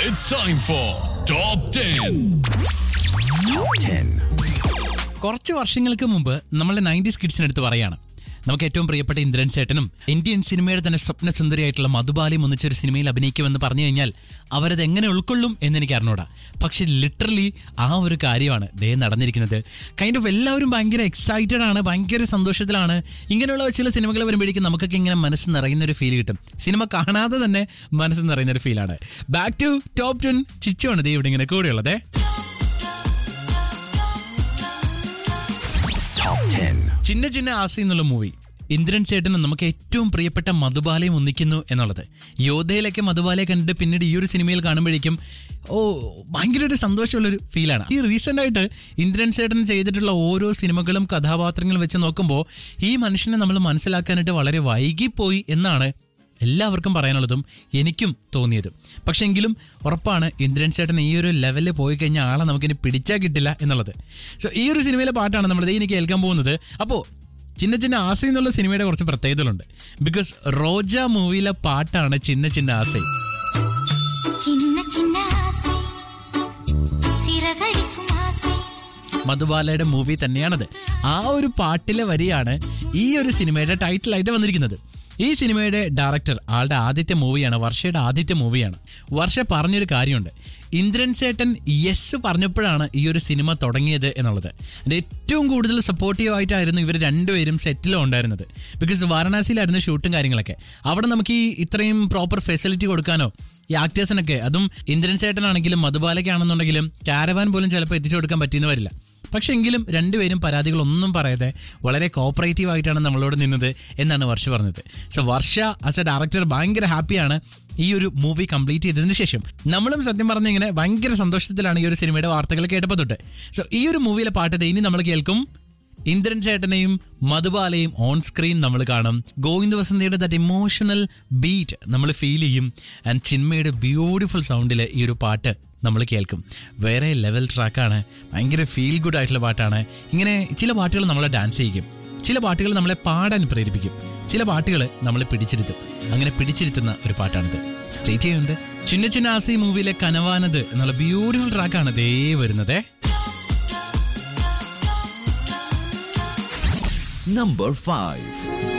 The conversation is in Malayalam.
It's time for Top 10. കുറച്ച് വർഷങ്ങൾക്ക് മുമ്പ് നമ്മൾ നയൻറ്റീസ് കിഡ്സിനടുത്ത് പറയാണ് നമുക്ക് ഏറ്റവും പ്രിയപ്പെട്ട ഇന്ദ്രൻ ചേട്ടനും ഇന്ത്യൻ സിനിമയുടെ തന്നെ സ്വപ്ന സുന്ദരിയായിട്ടുള്ള മധുബാലിയും ഒന്നിച്ചൊരു സിനിമയിൽ അഭിനയിക്കുമെന്ന് പറഞ്ഞു കഴിഞ്ഞാൽ അവരത് എങ്ങനെ ഉൾക്കൊള്ളും എന്ന് എനിക്ക് അറിഞ്ഞൂടാ പക്ഷെ ലിറ്ററലി ആ ഒരു കാര്യമാണ് ദേ നടന്നിരിക്കുന്നത് കൈൻഡ് ഓഫ് എല്ലാവരും ഭയങ്കര എക്സൈറ്റഡ് ആണ് ഭയങ്കര സന്തോഷത്തിലാണ് ഇങ്ങനെയുള്ള ചില സിനിമകൾ വരുമ്പോഴേക്കും നമുക്കൊക്കെ ഇങ്ങനെ മനസ്സ് നിറയുന്ന ഒരു ഫീൽ കിട്ടും സിനിമ കാണാതെ തന്നെ മനസ്സ് നിറയുന്ന ഒരു ഫീലാണ് ബാക്ക് ടു ടോപ്പ് ടെൻ ചിച്ചുവാണ് ദേ ഇവിടെ ഇങ്ങനെ കൂടെയുള്ളത് ചിന്ന ചിന്ന ആസി എന്നുള്ള മൂവി ഇന്ദ്രൻ ചേട്ടനും നമുക്ക് ഏറ്റവും പ്രിയപ്പെട്ട മധുബാലയും ഒന്നിക്കുന്നു എന്നുള്ളത് യോധയിലൊക്കെ മധുബാലയെ കണ്ടിട്ട് പിന്നീട് ഈ ഒരു സിനിമയിൽ കാണുമ്പോഴേക്കും ഓ ഭയങ്കര ഒരു സന്തോഷമുള്ളൊരു ഫീലാണ് ഈ റീസെൻ്റ് ആയിട്ട് ഇന്ദ്രൻ ചേട്ടൻ ചെയ്തിട്ടുള്ള ഓരോ സിനിമകളും കഥാപാത്രങ്ങളും വെച്ച് നോക്കുമ്പോൾ ഈ മനുഷ്യനെ നമ്മൾ മനസ്സിലാക്കാനായിട്ട് വളരെ വൈകിപ്പോയി എന്നാണ് എല്ലാവർക്കും പറയാനുള്ളതും എനിക്കും തോന്നിയതും പക്ഷെ എങ്കിലും ഉറപ്പാണ് ഇന്ദ്രൻ ചേട്ടൻ ഈ ഒരു ലെവലിൽ പോയി കഴിഞ്ഞാൽ ആളെ നമുക്കിനി പിടിച്ചാൽ കിട്ടില്ല എന്നുള്ളത് സോ ഈ ഒരു സിനിമയിലെ പാട്ടാണ് നമ്മൾ ഇനി കേൾക്കാൻ പോകുന്നത് അപ്പോൾ ചിന്ന ചിന്ന ആസ എന്നുള്ള സിനിമയുടെ കുറച്ച് പ്രത്യേകതകളുണ്ട് ബിക്കോസ് റോജ മൂവിയിലെ പാട്ടാണ് ചിന്ന ചിന്ന ആസ சின்ன சின்ன ஆசை சிறகடிக்கும் ஆசை മധുബാലയുടെ മൂവി തന്നെയാണത് ആ ഒരു പാട്ടിലെ വരിയാണ് ഈ ഒരു സിനിമയുടെ ടൈറ്റിലായിട്ട് വന്നിരിക്കുന്നത് ഈ സിനിമയുടെ ഡയറക്ടർ ആളുടെ ആദ്യത്തെ മൂവിയാണ് വർഷയുടെ ആദ്യത്തെ മൂവിയാണ് വർഷ പറഞ്ഞൊരു കാര്യമുണ്ട് ഇന്ദ്രൻ ചേട്ടൻ യെസ് പറഞ്ഞപ്പോഴാണ് ഈ ഒരു സിനിമ തുടങ്ങിയത് എന്നുള്ളത് അതിന്റെ ഏറ്റവും കൂടുതൽ സപ്പോർട്ടീവ് ആയിട്ടായിരുന്നു ഇവർ രണ്ടുപേരും സെറ്റിലും ഉണ്ടായിരുന്നത് ബിക്കോസ് വാരണാസിയിലായിരുന്നു ഷൂട്ടും കാര്യങ്ങളൊക്കെ അവിടെ നമുക്ക് ഈ ഇത്രയും പ്രോപ്പർ ഫെസിലിറ്റി കൊടുക്കാനോ ഈ ആക്ടേഴ്സിനൊക്കെ അതും ഇന്ദ്രൻ ചേട്ടനാണെങ്കിലും മധുബാലയ്ക്കാണെന്നുണ്ടെങ്കിലും കാരവാൻ പോലും ചിലപ്പോൾ എത്തിച്ചു കൊടുക്കാൻ പറ്റിയെന്ന് വരില്ല പക്ഷെ എങ്കിലും രണ്ടുപേരും പരാതികളൊന്നും പറയാതെ വളരെ കോപ്പറേറ്റീവ് ആയിട്ടാണ് നമ്മളോട് നിന്നത് എന്നാണ് വർഷ പറഞ്ഞത് so Varsha as a director ഭയങ്കര ഹാപ്പിയാണ് ഈ ഒരു മൂവി കംപ്ലീറ്റ് ചെയ്തതിന് ശേഷം നമ്മളും സത്യം പറഞ്ഞ ഇങ്ങനെ ഭയങ്കര സന്തോഷത്തിലാണ് ഈ ഒരു സിനിമയുടെ വാർത്തകൾ കേട്ടപ്പോൾ തൊട്ട് സോ ഈ ഒരു മൂവിയിലെ പാട്ട് ദേ ഇനി നമ്മൾ കേൾക്കും ഇന്ദ്രൻ ചേട്ടനെയും മധുബാലയും ഓൺ സ്ക്രീൻ നമ്മൾ കാണും ഗോവിന്ദ് വസന്തയുടെ ദറ്റ് ഇമോഷണൽ ബീറ്റ് നമ്മൾ ഫീൽ ചെയ്യും ആൻഡ് ചിന്മയുടെ ബ്യൂട്ടിഫുൾ സൗണ്ടിൽ ഈ ഒരു പാട്ട് നമ്മൾ കേൾക്കും വേറെ ലെവൽ ട്രാക്കാണ് ഭയങ്കര ഫീൽ ഗുഡ് ആയിട്ടുള്ള പാട്ടാണ് ഇങ്ങനെ ചില പാട്ടുകൾ നമ്മളെ ഡാൻസ് ചെയ്യിക്കും ചില പാട്ടുകൾ നമ്മളെ പാടാൻ പ്രേരിപ്പിക്കും ചില പാട്ടുകൾ നമ്മളെ പിടിച്ചിരുത്തും അങ്ങനെ പിടിച്ചിരുത്തുന്ന ഒരു പാട്ടാണിത് സ്റ്റേറ്റ് ചെയ്യുന്നുണ്ട് ചിന്ന ചിന്ന ആസി മൂവിയിലെ കനവാനത് എന്നുള്ള ബ്യൂട്ടിഫുൾ ട്രാക്കാണ് ദേ വരുന്നത് Number 5.